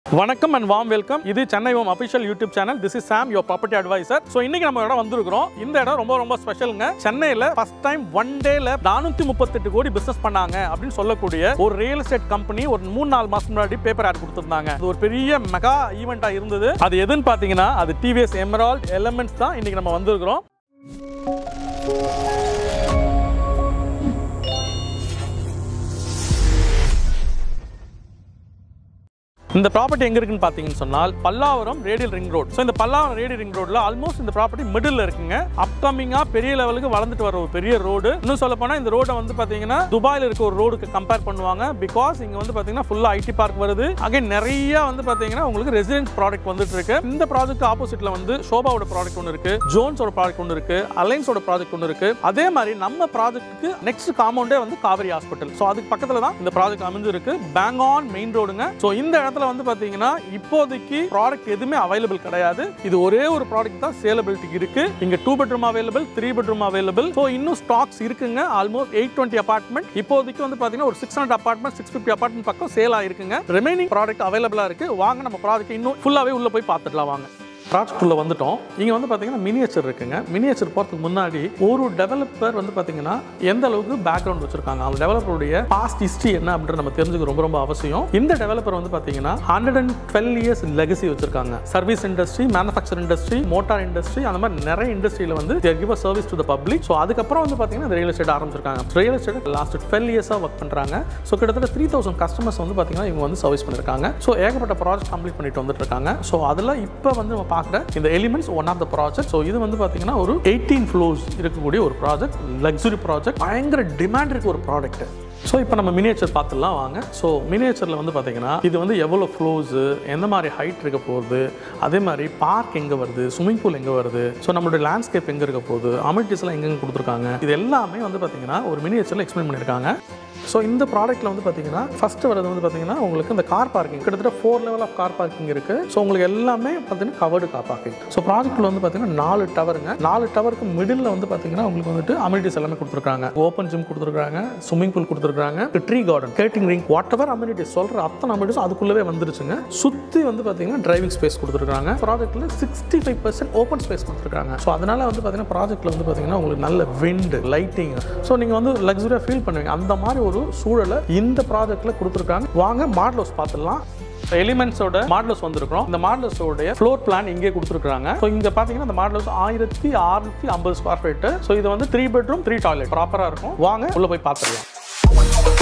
வணக்கம் and warm welcome இது Chennai home official YouTube channel this is Sam your property advisor so இன்னைக்கு நம்ம இடம் வந்திருக்கிறோம் இந்த இடம் ரொம்ப ரொம்ப ஸ்பெஷலுங்க சென்னையில் ஃபர்ஸ்ட் டைம் ஒன் டேல நானூற்றி முப்பத்தெட்டு கோடி பிசினஸ் பண்ணாங்க அப்படின்னு சொல்லக்கூடிய ஒரு ரியல் எஸ்டேட் கம்பெனி ஒரு மூணு நாலு மாசம் முன்னாடி பேப்பர் ஆட் கொடுத்துருந்தாங்க அது ஒரு பெரிய மெகா ஈவெண்ட்டா இருந்தது அது எதுன்னு பார்த்தீங்கன்னா அது டிவிஎஸ் எமரால்ட் எலமெண்ட்ஸ் தான் இன்னைக்கு நம்ம வந்திருக்கிறோம் இந்த ப்ராப்பர்ட்டி எங்க இருக்குன்னு பார்த்தீங்கன்னு சொன்னால் Pallavaram radial ring road so இந்த பல்லாவரம் ரேடியல் ரிங் ரோட்ல ஆல்மோஸ்ட் இந்த ப்ராப்பர்ட்டி மிடில் இருக்குங்க அப்கமிங்கா பெரிய லெவலுக்கு வளர்ந்துட்டு வர ஒரு பெரிய ரோடு இன்னும் சொல்ல போனா இந்த ரோடை வந்து பாத்தீங்கன்னா துபாயில் இருக்க ஒரு ரோடுக்கு கம்பேர் பண்ணுவாங்க பிகாஸ் இங்க வந்து பாத்தீங்கன்னா ஃபுல்லா ஐடி பார்க் வருது அகைன் நிறைய வந்து பாத்தீங்கன்னா உங்களுக்கு ரெசிடென்ஸ் ப்ராடக்ட் வந்துட்டு இருக்கு இந்த ப்ராஜெக்ட் ஆப்போசிட்ல வந்து ஷோபாவோட ப்ராடக்ட் ஒன்று இருக்கு ஜோன்ஸோட ப்ராடக்ட் ஒன்று இருக்கு அலைன்ஸோட ப்ராஜெக்ட் ஒன்று இருக்கு அதே மாதிரி நம்ம ப்ராஜெக்ட்டுக்கு நெக்ஸ்ட் காம்பவுண்டே வந்து காவிரி ஹாஸ்பிட்டல் ஸோ அதுக்கு பக்கத்துல தான் இந்த ப்ராஜெக்ட் அமைஞ்சிருக்கு பேங் ஆன் மெயின் ரோடுங்க ஸோ இந்த இடத்துல வந்து பாத்தீங்கன்னா இப்போதைக்கு ப்ராடக்ட் எதுவுமே அவைலபிள் கிடையாது இது ஒரே ஒரு ப்ராடக்ட் தான் சேலபிலிட்டி இருக்கு இங்க two bedroom available three bedroom available so இன்னும் ஸ்டாக்ஸ் இருக்குங்க ஆல்மோஸ்ட் எயிட் டுவெண்ட்டி அபார்ட்மெண்ட் இப்போதைக்கு வந்து பாத்தீங்கன்னா ஒரு six hundred apartment six fifty apartment பக்கம் சேல் ஆயிருக்குங்க ரிமைனிங் ப்ராடக்ட் அவைலபிளா இருக்கு வாங்க நம்ம ப்ராடக்ட் இன்னும் ஃபுல்லாவே உள்ள போய் பார்த்துடலாம் வாங்க ப்ராஜெக்ட் உள்ள வந்துட்டோம் இங்கே வந்து பார்த்தீங்கன்னா மினியேச்சர் இருக்குங்க மினியேச்சர் போகிறதுக்கு முன்னாடி ஒரு டெவலப்பர் வந்து பார்த்தீங்கன்னா எந்த அளவுக்கு பேக்ரவுண்ட் வச்சிருக்காங்க அந்த டெவலப்பருடைய பாஸ்ட் ஹிஸ்ட்ரி என்ன அப்படின்றது நம்ம தெரிஞ்சுக்க ரொம்ப ரொம்ப அவசியம் இந்த டெவலப்பர் வந்து பார்த்தீங்கன்னா hundred and twelve years legacy வச்சிருக்காங்க service industry manufacture industry motor industry அந்த மாதிரி நிறைய இண்டஸ்ட்ரியில் வந்து give a service to the public so அதுக்கப்புறம் வந்து பார்த்தீங்கன்னா ரியல் எஸ்டேட் ஆரம்பிச்சிருக்காங்க ரியல் எஸ்டேட் லாஸ்ட் டுவெல் இயர்ஸாக ஒர்க் பண்ணுறாங்க ஸோ கிட்டத்தட்ட த்ரீ தௌசண்ட் கஸ்டமர்ஸ் வந்து பார்த்தீங்கன்னா இவங்க வந்து சர்வீஸ் பண்ணியிருக்காங்க ஸோ ஏகப்பட்ட ப்ராஜெக்ட் கம்ப்ளீட் பண்ணிட்டு வந்துட்டு இருக்காங்க ஸோ அதில் இப்போ வந்து நம்ம பார்க்குற இந்த elements one of the project so இது வந்து பார்த்தீங்கன்னா ஒரு எயிட்டீன் ஃப்ளோர்ஸ் இருக்கக்கூடிய ஒரு ப்ராஜெக்ட் லக்ஸுரி ப்ராஜெக்ட் பயங்கர டிமாண்ட் இருக்க ஒரு ப்ராடக்ட் ஸோ இப்போ நம்ம மினியேச்சர் பார்த்துலாம் வாங்க ஸோ மினியேச்சரில் வந்து பார்த்தீங்கன்னா இது வந்து எவ்வளோ ஃப்ளோஸு எந்த மாதிரி ஹைட் இருக்க போகுது அதே மாதிரி பார்க் எங்கே வருது ஸ்விம்மிங் பூல் எங்கே வருது ஸோ நம்மளுடைய லேண்ட்ஸ்கேப் எங்கே இருக்க போகுது அமிட்டிஸ்லாம் எங்கெங்கே கொடுத்துருக்காங்க இது எல்லாமே வந்து பார்த்தீங்கன்னா ஒரு மினியேச்சரில் எக்ஸ்பிளைன் பண்ணியிருக்காங்க ஸோ இந்த ப்ராடக்ட்டில் வந்து பார்த்தீங்கன்னா ஃபஸ்ட்டு வரது வந்து பார்த்தீங்கன்னா உங்களுக்கு இந்த கார் பார்க்கிங் கிட்டத்தட்ட four level of car parking இருக்குது ஸோ உங்களுக்கு எல்லாமே பார்த்தீங்கன்னா கவர்டு கார் பார்க்கிங் ஸோ ப்ராஜெக்ட்டில் வந்து பார்த்தீங்கன்னா நாலு டவருங்க நாலு டவருக்கு மிடில் வந்து பார்த்தீங்கன்னா உங்களுக்கு வந்துட்டு அமினிட்டிஸ் எல்லாமே கொடுத்துருக்காங்க ஓப்பன் ஜிம் கொடுத்துருக்காங்க ஸ்விம்மிங் பூல் கொடுத்துருக்காங்க tree garden gating ring whatever amenities சொல்கிற அத்தனை அமினிட்டிஸ் அதுக்குள்ளவே வந்துருச்சுங்க சுற்றி வந்து பார்த்தீங்கன்னா டிரைவிங் ஸ்பேஸ் கொடுத்துருக்காங்க ப்ராஜெக்ட்டில் sixty five percent open space கொடுத்துருக்காங்க ஸோ அதனால வந்து பார்த்தீங்கன்னா ப்ராஜெக்ட்டில் வந்து பார்த்தீங்கன்னா உங்களுக்கு நல்ல விண்டு லைட்டிங் ஸோ நீங்கள் வந்து லக்ஸுரியாக ஃபீல் பண்ணுவீங்க அந்த மாதிரி ஒரு சூழலை இந்த ப்ராஜெக்ட்ல கொடுத்துருக்காங்க வாங்க மாடல் ஹவுஸ் பார்த்துடலாம் எலிமெண்ட்ஸோட மாடல்ஸ் வந்திருக்கிறோம் இந்த மாடல்ஸோட ஃப்ளோர் பிளான் இங்கே கொடுத்துருக்காங்க ஸோ இங்கே பார்த்தீங்கன்னா இந்த மாடல்ஸ் ஆயிரத்தி அறுநூத்தி ஐம்பது ஸ்கொயர் ஃபீட் ஸோ இது வந்து த்ரீ பெட்ரூம் த்ரீ டாய்லெட் ப்ராப்பராக இருக்கும் வாங்க உள்ள போய் பார்த்துடலாம்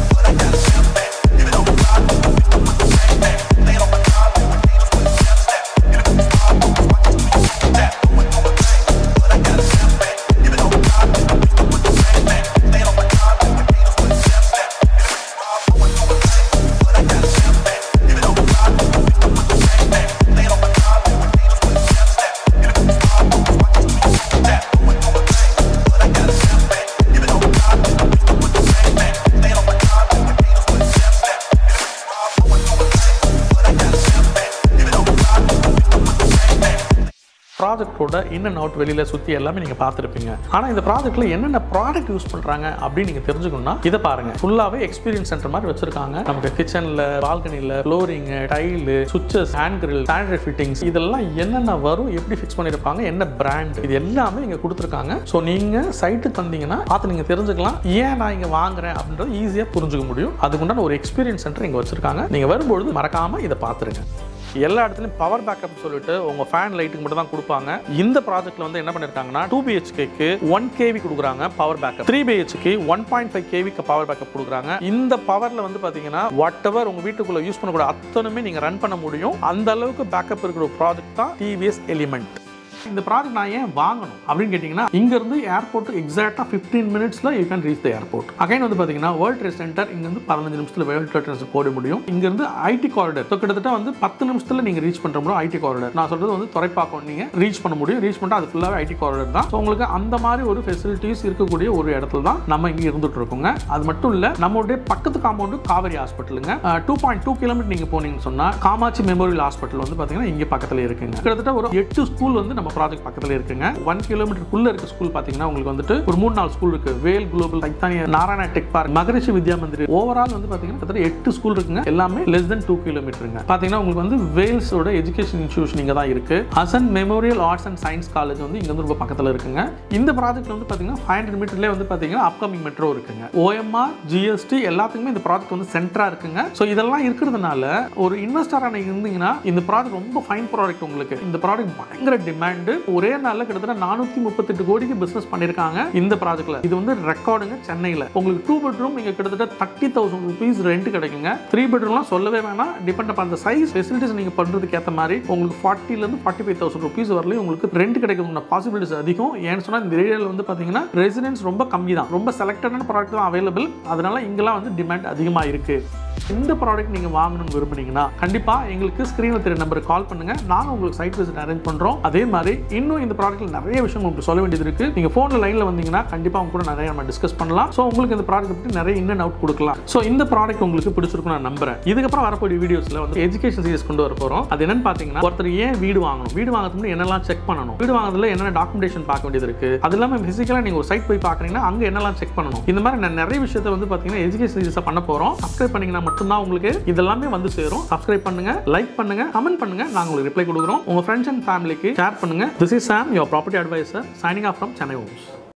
ப்ராஜெக்டோட இன் அண்ட் அவுட் வெளியில் சுற்றி எல்லாமே நீங்கள் பார்த்துருப்பீங்க ஆனால் இந்த ப்ராஜெக்ட்டில் என்னென்ன ப்ராடக்ட் யூஸ் பண்ணுறாங்க அப்படின்னு நீங்கள் தெரிஞ்சுக்கணும்னா இதை பாருங்கள் ஃபுல்லாகவே எக்ஸ்பீரியன்ஸ் சென்டர் மாதிரி வச்சிருக்காங்க நமக்கு கிச்சனில் பால்கனியில் flooring tile switches hand grill sanitary fittings இதெல்லாம் என்னென்ன வரும் எப்படி ஃபிக்ஸ் பண்ணியிருப்பாங்க என்ன பிராண்ட் இது எல்லாமே இங்கே கொடுத்துருக்காங்க ஸோ நீங்கள் சைட்டு தந்தீங்கன்னா பார்த்து நீங்கள் தெரிஞ்சுக்கலாம் ஏன் நான் இங்கே வாங்குறேன் அப்படின்றது ஈஸியாக புரிஞ்சுக்க முடியும் அதுக்குண்டான ஒரு எக்ஸ்பீரியன்ஸ் சென்டர் இங்கே வச்சிருக்காங்க நீங்கள் வரும்பொழுது மறக்காமல் இதை பார்த்துருங்க எல்லா இடத்துலையும் பவர் பேக்கப் சொல்லிட்டு உங்க ஃபேன் லைட்டுக்கு மட்டும் தான் கொடுப்பாங்க இந்த ப்ராஜெக்ட்ல வந்து என்ன பண்ணிருக்காங்கன்னா டூ பிஹெச்கேக்கு ஒன் கேவி கொடுக்குறாங்க பவர் பேக்கப் த்ரீ பிஹெச்க்கு ஒன் பாயிண்ட் ஃபைவ் கேவிக்கு பவர் பேக்கப் கொடுக்குறாங்க இந்த பவர்ல வந்து பாத்தீங்கன்னா வாட் எவர் உங்க வீட்டுக்குள்ள யூஸ் பண்ணக்கூடிய அத்தனையுமே நீங்க ரன் பண்ண முடியும் அந்த அளவுக்கு பேக்கப் இருக்கிற ஒரு ப்ராஜெக்ட் தான் டிவிஎஸ் எலிமெண்ட் இந்த ப்ராஜெக்ட் நான் ஏன் வாங்கணும் அப்படின்னு கேட்டிங்கன்னா இங்கேருந்து ஏர்போர்ட் எக்ஸாக்டாக ஃபிஃப்டீன் மினிட்ஸில் you can reach the airport again வந்து பார்த்தீங்கன்னா வேர்ல்ட் ட்ரேட் சென்டர் இங்கேருந்து பதினஞ்சு நிமிஷத்தில் வேர்ல்ட் ட்ரேட் சென்டர் போட முடியும் இங்கேருந்து ஐடி காரிடர் ஸோ கிட்டத்தட்ட வந்து பத்து நிமிஷத்தில் நீங்கள் ரீச் பண்ணுற முடியும் ஐடி காரிடர் நான் சொல்கிறது வந்து துறைப்பாக்கம் நீங்கள் ரீச் பண்ண முடியும் ரீச் பண்ணிட்டு அது ஃபுல்லாகவே ஐடி காரிடர் தான் ஸோ உங்களுக்கு அந்த மாதிரி ஒரு ஃபெசிலிட்டிஸ் இருக்கக்கூடிய ஒரு இடத்துல தான் நம்ம இங்கே இருந்துட்டு இருக்கோங்க அது மட்டும் இல்லை நம்மளுடைய பக்கத்து காம்பவுண்டு காவேரி ஹாஸ்பிட்டலுங்க டூ பாயிண்ட் டூ கிலோமீட்டர் நீங்கள் போனீங்கன்னு சொன்னால் காமாட்சி மெமோரியல் ஹாஸ்பிட்டல் வந்து பார்த்தீங்கன்னா இங்கே பக்கத்தில் இருக்குங்க கிட்டத்தட்ட ஒரு எட்டு ஸ்கூல் வந்து நம்ம நம்ம ப்ராஜெக்ட் பக்கத்தில் இருக்குங்க ஒன் கிலோமீட்டருக்குள்ள இருக்க ஸ்கூல் பார்த்தீங்கன்னா உங்களுக்கு வந்துட்டு ஒரு மூணு நாலு ஸ்கூல் இருக்கு Vel global Chaitanya Narayana tech park Maharishi Vidya Mandir overall வந்து பார்த்தீங்கன்னா கிட்டத்தட்ட எட்டு ஸ்கூல் இருக்குங்க எல்லாமே லெஸ் தென் டூ கிலோமீட்டருங்க பார்த்தீங்கன்னா உங்களுக்கு வந்து வேல்ஸோட எஜுகேஷன் இன்ஸ்டியூஷன் இங்கே தான் இருக்கு Hasan memorial arts and science college வந்து இங்க வந்து ரொம்ப பக்கத்தில் இருக்குங்க இந்த ப்ராஜெக்ட் வந்து பார்த்தீங்கன்னா ஃபைவ் ஹண்ட்ரட் மீட்டர்லேயே வந்து பார்த்தீங்கன்னா அப்கமிங் மெட்ரோ இருக்குங்க ஓஎம்ஆர் ஜிஎஸ்டி எல்லாத்துக்குமே இந்த ப்ராஜெக்ட் வந்து சென்டரா இருக்குங்க ஸோ இதெல்லாம் இருக்கிறதுனால ஒரு இன்வெஸ்டராக நீங்கள் இருந்தீங்கன்னா இந்த ப்ராஜெக்ட் ரொம்ப ஃபைன் ப்ராடக்ட் உங்களுக்கு இந்த ப்ராடக்ட் பயங்கர டிமாண்டு ஒரே நாளில் கிட்டத்தட்ட நானூற்றி முப்பத்தெட்டு கோடிக்கு பிஸ்னஸ் பண்ணியிருக்காங்க இந்த ப்ராஜெக்ட்ல இது வந்து ரெக்கார்டுங்க சென்னையில் உங்களுக்கு டூ பெட்ரூம் நீங்கள் கிட்டத்தட்ட தேர்ட்டி தௌசண்ட் ருபீஸ் ரெண்ட் கிடைக்குங்க த்ரீ பெட்ரூம்லாம் சொல்லவே வேணாம் டிபெண்ட் அப் அந்த சைஸ் ஃபெசிலிட்டிஸ் நீங்கள் பண்ணுறதுக்கு ஏற்ற மாதிரி உங்களுக்கு ஃபார்ட்டிலேருந்து ஃபார்ட்டி ஃபைவ் தௌசண்ட் ருபீஸ் வரலையும் உங்களுக்கு ரெண்ட் கிடைக்கிறதுக்கு பாசிபிலிட்டிஸ் அதிகம் ஏன்னு சொன்னால் இந்த ஏரியாவில் வந்து பார்த்தீங்கன்னா ரெசிடென்ஸ் ரொம்ப கம்மி தான் ரொம்ப செலக்டடான ப்ராடக்ட் தான் அவைலபிள் அதனால இங்கெல்லாம் வந்து டிமாண்ட் அதிகமாக இருக்கு இந்த ப்ராடக்ட் நீங்கள் வாங்கணும்னு விரும்புனீங்கன்னா கண்டிப்பாக எங்களுக்கு ஸ்க்ரீனில் தெரிய நம்பருக்கு கால் பண்ணுங்க நாங்கள் உங்களுக்கு சைட் விசிட் அரேஞ்ச் பண்ணுறோம் அதே மாதிரி இன்னும் இந்த ப்ராடக்ட்ல நிறைய விஷயம் உங்களுக்கு சொல்ல வேண்டியது இருக்கு நீங்கள் ஃபோனில் லைனில் வந்தீங்கன்னா கண்டிப்பாக அவங்க கூட நிறைய நம்ம டிஸ்கஸ் பண்ணலாம் ஸோ உங்களுக்கு இந்த ப்ராடக்ட் பற்றி நிறைய இன் அண்ட் அவுட் கொடுக்கலாம் ஸோ இந்த ப்ராடக்ட் உங்களுக்கு பிடிச்சிருக்கும் நான் நம்புறேன் இதுக்கப்புறம் வரக்கூடிய வீடியோஸில் வந்து எஜுகேஷன் சீரிஸ் கொண்டு வர போகிறோம் அது என்னன்னு பார்த்தீங்கன்னா ஒருத்தர் ஏன் வீடு வாங்கணும் வீடு வாங்குறதுக்கு முன்னாடி என்னெல்லாம் செக் பண்ணணும் வீடு வாங்குறதுல என்னென்ன டாக்குமெண்டேஷன் பார்க்க வேண்டியது இருக்கு அது இல்லாமல் ஃபிசிக்கலாக நீங்கள் ஒரு சைட் போய் பார்க்குறீங்கன்னா அங்கே என்னெல்லாம் செக் பண்ணணும் இந்த மாதிரி நான் நிறைய விஷயத்தை வந்து பார்த்தீங்கன்னா எஜுகேஷன் சீரிஸாக பண்ண போகிறோம் சப்ஸ்கிரைப் பண்ணீங்கன்னா மட்டும்தான் உங்களுக்கு இதெல்லாமே வந்து சேரும் சப்ஸ்கிரைப் பண்ணுங்க லைக் பண்ணுங்க கமெண்ட் பண்ணுங்க நாங்கள் உங்களுக்கு ரிப்ளை கொடுக்குறோம் உங்க ஃப்ரெண்ட்ஸ் அண்ட் ஃபேமிலிக்கு ஷேர் பண்ணுங்க this is Sam your property advisor signing off from Chennai Holmes